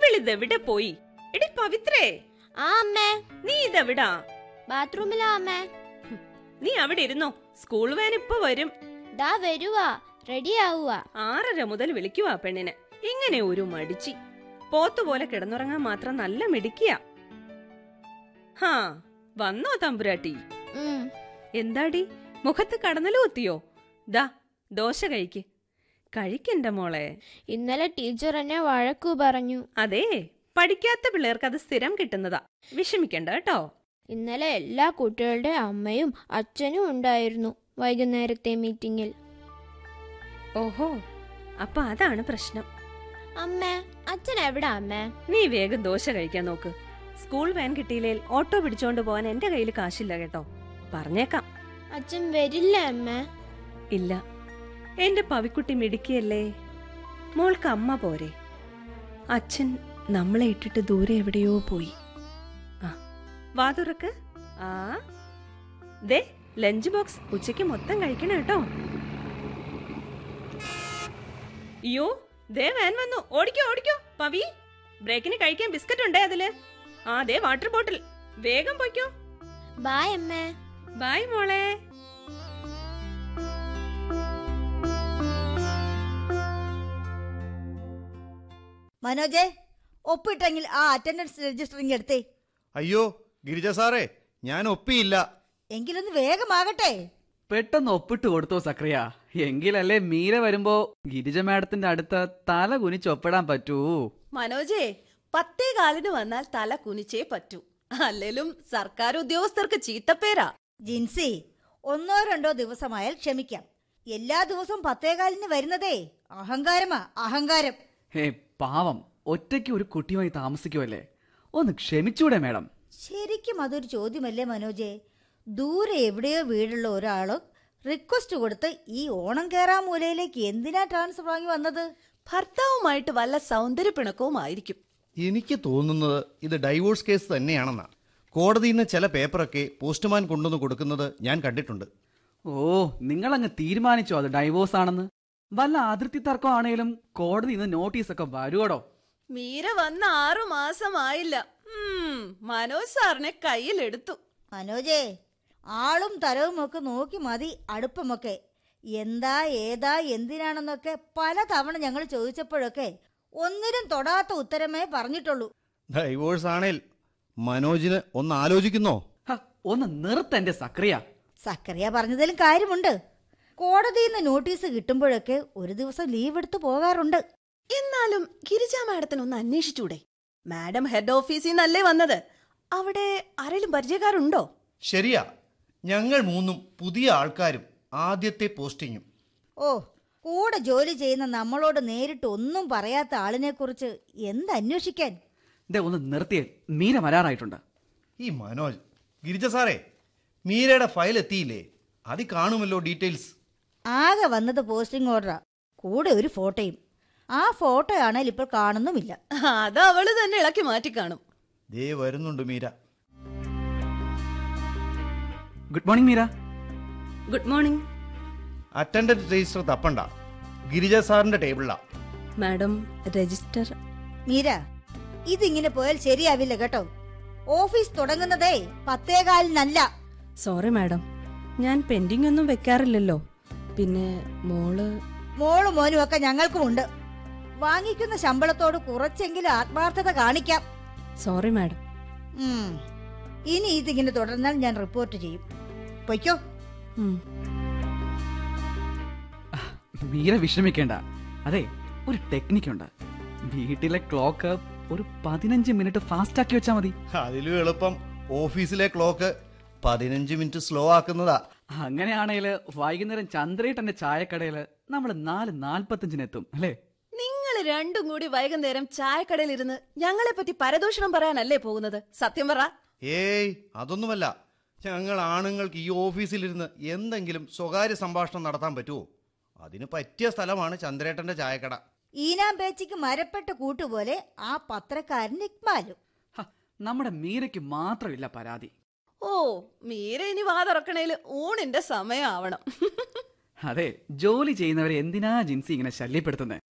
ഇവളിതെവിടെ പോയി എടി പവിത്രേ ആ അമ്മേ നീ ഇതെവിടാ ബാത്റൂമിലാ അമ്മേ നീ അവിടെ ഇരുന്നോ സ്കൂൾ വാൻ ഇപ്പൊ വരും ദാ വരുവാ റെഡി ആവുക ആറര മുതൽ വിളിക്കുവാ പെണ്ണിന് ഇങ്ങനെ ഒരു മടിച്ചി പോത്തുപോലെ കിടന്നുറങ്ങാൻ മാത്രം നല്ല മിടിക്കിയ ഹാ വന്നോ തമ്പുരാട്ടി എന്താടി മുഖത്ത് കടന്നലും ഒത്തിയോ ദാ ദോശ കഴിക്ക് കഴിക്കെന്റെ മോളെ ഇന്നലെ ടീച്ചർ എന്നെ വഴക്കു പറഞ്ഞു അതെ പഠിക്കാത്ത പിള്ളേർക്ക് അത് സ്ഥിരം കിട്ടുന്നതാ വിഷമിക്കണ്ട കേട്ടോ ഇന്നലെ എല്ലാ കുട്ടികളുടെ അമ്മയും അച്ഛനും ഉണ്ടായിരുന്നു വൈകുന്നേരത്തെ മീറ്റിംഗിൽ ഓഹോ അപ്പൊ അതാണ് പ്രശ്നം അമ്മേ അച്ഛൻ എവിടാ അമ്മേ നീ വേഗം ദോശ കഴിക്കാൻ നോക്ക് സ്കൂൾ വാൻ കിട്ടിയില്ലേൽ ഓട്ടോ പിടിച്ചോണ്ട് പോവാൻ എന്റെ കയ്യിൽ കാശില്ല കേട്ടോ പറഞ്ഞേക്കാം അച്ഛൻ വരില്ല അമ്മേ ഇല്ല എന്റെ പവിക്കുട്ടി മിടുക്കിയല്ലേ മോൾക്ക് അമ്മ പോരെ അച്ഛൻ നമ്മളെ ഇട്ടിട്ട് ദൂരെ എവിടെയോ പോയി ആ വാ തുറക്ക് ആ ദേ ലഞ്ച് ബോക്സ് ഉച്ചയ്ക്ക് മൊത്തം കഴിക്കണം കേട്ടോ അയ്യോ ദേ വാൻ വന്നു ഓടിക്കോ ഓടിക്കോ പവി ബ്രേക്കിന് കഴിക്കാൻ ബിസ്ക്കറ്റ് ഉണ്ടേ അതില് ആ ദേ വാട്ടർ ബോട്ടിൽ വേഗം പൊയ്ക്കോ ബായ് അമ്മേ ബൈ മോളെ മനോജെ ഒപ്പിട്ടെങ്കിൽ ആ അറ്റൻഡൻസ് രജിസ്റ്ററിങ് എടുത്തേ അയ്യോ ഗിരിജ സാറേ ഞാൻ ഒപ്പിയില്ല എങ്കിലൊന്ന് വേഗമാകട്ടെ പെട്ടെന്ന് ഒപ്പിട്ട് കൊടുത്തോ സക്രിയ എങ്കിലല്ലേ മീര വരുമ്പോ ഗിരിജ മാഡത്തിന്റെ അടുത്ത് തല കുനിച്ച് ഒപ്പിടാൻ പറ്റൂ മനോജേ പത്തേ കാലിന് വന്നാൽ തല കുനിച്ചേ പറ്റൂ അല്ലേലും സർക്കാർ ഉദ്യോഗസ്ഥർക്ക് ചീത്തപ്പേരാ ജിൻസി ഒന്നോ രണ്ടോ ദിവസമായാൽ ക്ഷമിക്കാം എല്ലാ ദിവസവും പത്തേകാലിന് വരുന്നതേ അഹങ്കാരമാ അഹങ്കാരം ഹേ പാവം ഒറ്റയ്ക്ക് ഒരു കുട്ടിയുമായി താമസിക്കുമല്ലേ ഒന്ന് ക്ഷമിച്ചൂടെ മാഡം ശരിക്കും അതൊരു ചോദ്യമല്ലേ മനോജെ ദൂരെ എവിടെയോ വീടുള്ള ഒരാള് റിക്വസ്റ്റ് കൊടുത്ത് ഈ ഓണം കേറാ മൂലയിലേക്ക് എന്തിനാ ട്രാൻസ്ഫർ വാങ്ങി വന്നത് ഭർത്താവുമായിട്ട് വല്ല സൗന്ദര്യ പിണക്കവും ആയിരിക്കും എനിക്ക് തോന്നുന്നത് ഇത് ഡൈവോഴ്സ് കേസ് തന്നെയാണെന്നാ കോടതിയിൽ നിന്ന് ചില പേപ്പറൊക്കെ പോസ്റ്റ്മാൻ കൊണ്ടുവന്ന് കൊടുക്കുന്നത് ഞാൻ കണ്ടിട്ടുണ്ട് ഓ നിങ്ങളങ്ങ് തീരുമാനിച്ചോ അത് ഡൈവോഴ്സ് ആണെന്ന് വല്ല അതിർത്തി തർക്കം ആണേലും കോടതി ഇന്ന് നോട്ടീസൊക്കെ വരുവോടോ മീര വന്ന ആറു മാസമായില്ല ഉം, മനോജ് സാറിനെ കയ്യിലെടുത്തു മനോജേ ആളും തരവും ഒക്കെ നോക്കി മതി അടുപ്പമൊക്കെ എന്താ ഏതാ എന്തിനാണെന്നൊക്കെ പല തവണ ഞങ്ങൾ ചോദിച്ചപ്പോഴൊക്കെ ഒന്നിനും തൊടാത്ത ഉത്തരമേ പറഞ്ഞിട്ടുള്ളൂ ഡൈവോഴ്സ് ആണേൽ മനോജിന് ഒന്ന് ആലോചിക്കുന്നോ ഹ, ഒന്ന് നിർത്തന്റെ സക്രിയ സക്കറിയ പറഞ്ഞതിലും കാര്യമുണ്ട് കോടതിയിൽ നിന്ന് നോട്ടീസ് കിട്ടുമ്പോഴൊക്കെ ഒരു ദിവസം ലീവ് എടുത്ത് പോകാറുണ്ട് എന്നാലും ഗിരിജ മാഡത്തിന് ഒന്ന് അന്വേഷിച്ചൂടെ മാഡം ഹെഡ് ഓഫീസിൽ നിന്നല്ലേ വന്നത് അവിടെ ആരെങ്കിലും പരിചയക്കാരുണ്ടോ ശരിയാ ഞങ്ങൾ മൂന്നും പുതിയ ആൾക്കാരും ആദ്യത്തെ പോസ്റ്റിങ്ങും ഓ കൂടെ ജോലി ചെയ്യുന്ന നമ്മളോട് നേരിട്ട് ഒന്നും പറയാത്ത ആളിനെ കുറിച്ച് എന്തന്വേഷിക്കാൻ ദേ ഒന്ന് നിർത്തിയേ മീര വരാറായിട്ടുണ്ട് ഈ മനോജ് ഗിരിജ സാറേ മീരയുടെ ഫയൽ എത്തിയില്ലേ അതിൽ കാണുമല്ലോ ഡീറ്റെയിൽസ് ആകെ വന്നത് പോസ്റ്റിംഗ് ഓർഡറാ കൂടെ ഒരു ഫോട്ടോയും ആ ഫോട്ടോ ആണെങ്കിൽ ഇപ്പോൾ കാണുന്നുമില്ല അത് അവള് തന്നെ ഇളക്കി മാറ്റി കാണും ദേ വരുന്നുണ്ട് Meera good morning Meera good morning attendance register തപ്പണ്ട ഗിരിജ സാറിന്റെ ടേബിളിലാ മാഡം രജിസ്റ്റർ മീര ഇതിങ്ങനെ പോയാൽ ശരിയാവില്ല കേട്ടോ ഓഫീസ് തുടങ്ങുന്നതേ പത്തേകാലിനല്ല സോറി മാഡം ഞാൻ പെൻഡിംഗ് ഒന്നും വെക്കാറില്ലല്ലോ പിന്നെ മോള് മോളും മോനും ഒക്കെ ഞങ്ങൾക്കുമുണ്ട് വാങ്ങിക്കുന്ന ശമ്പളത്തോട് കുറച്ചെങ്കിലും ആത്മാർത്ഥത കാണിക്കാം സോറി മാഡം ഉം. ഇനി ഇതിങ്ങനെ തുടർന്നാൽ ഞാൻ റിപ്പോർട്ട് ചെയ്യും പൊയ്ക്കോ ഉം. മീര വിഷമിക്കേണ്ട അതെ ഒരു ടെക്നിക്കുണ്ട് വീട്ടിലെ ക്ലോക്ക് ഒരു പതിനഞ്ച് മിനിറ്റ് ഫാസ്റ്റ് ആക്കി വെച്ചാൽ മതി അതിലും എളുപ്പം ഓഫീസിലെ ക്ലോക്ക് പതിനഞ്ച് മിനിറ്റ് സ്ലോ ആക്കുന്നതാ അങ്ങനെയാണെങ്കിൽ വൈകുന്നേരം ചന്ദ്രേട്ടന്റെ ചായക്കടയിൽ നമ്മൾ നാല് നാൽപ്പത്തഞ്ചിന് എത്തും അല്ലേ നിങ്ങൾ രണ്ടും കൂടി വൈകുന്നേരം ചായക്കടയിൽ ഇരുന്ന് ഞങ്ങളെ പറ്റി പരദൂഷണം പറയാനല്ലേ പോകുന്നത് സത്യം പറ ഏയ് അതൊന്നുമല്ല ഞങ്ങൾ ആണുങ്ങൾക്ക് ഈ ഓഫീസിലിരുന്ന് എന്തെങ്കിലും സ്വകാര്യ സംഭാഷണം നടത്താൻ പറ്റുമോ അതിന് പറ്റിയ സ്ഥലമാണ് ചന്ദ്രേട്ടന്റെ ചായക്കട ഈനാം പേച്ചിക്ക് മരപ്പെട്ട കൂട്ടുപോലെ ആ പത്രക്കാരൻ ഇക്മാലും ഹ, നമ്മുടെ മീരയ്ക്ക് മാത്രമില്ല പരാതി ഓ മീര ഇനി വാ തുറക്കണേല് ഊണിന്റെ സമയമാവണം അതെ ജോലി ചെയ്യുന്നവരെ എന്തിനാ ജിൻസി ഇങ്ങനെ ശല്യപ്പെടുത്തുന്നത്